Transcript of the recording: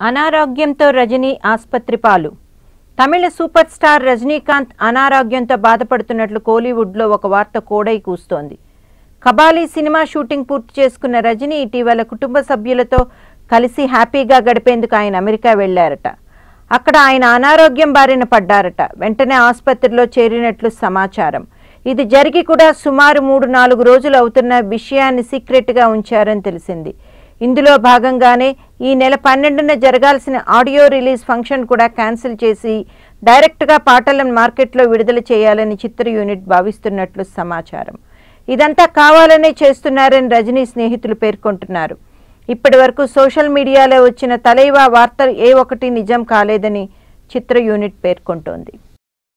అనారోగ్యంతో రజనీ ఆస్పత్రి పాలు తమిళ సూపర్ స్టార్ రజనీకాంత్ అనారోగ్యంతో బాధపడుతున్నట్లు కోలీవుడ్లో ఒక వార్త కోడై కూస్తోంది కబాలీ సినిమా షూటింగ్ పూర్తి చేసుకున్న రజనీ ఇటీవల కుటుంబ సభ్యులతో కలిసి హ్యాపీగా గడిపేందుకు ఆయన అమెరికా వెళ్లారట అక్కడ ఆయన అనారోగ్యం బారిన పడ్డారట వెంటనే ఆసుపత్రిలో చేరినట్లు సమాచారం ఇది జరిగి కూడా సుమారు మూడు నాలుగు రోజులు అవుతున్న విషయాన్ని సీక్రెట్గా ఉంచారని తెలిసింది ఇందులో భాగంగానే ఈ నెల పన్నెండున జరగాల్సిన ఆడియో రిలీజ్ ఫంక్షన్ కూడా క్యాన్సిల్ చేసి డైరెక్ట్గా పాటలను మార్కెట్లో విడుదల చేయాలని చిత్ర యూనిట్ భావిస్తున్నట్లు సమాచారం ఇదంతా కావాలనే చేస్తున్నారని రజనీ స్నేహితులు పేర్కొంటున్నారు ఇప్పటి వరకు సోషల్ మీడియాలో వచ్చిన తలైవా వార్తలు ఏ ఒక్కటి నిజం కాలేదని చిత్ర యూనిట్ పేర్కొంటోంది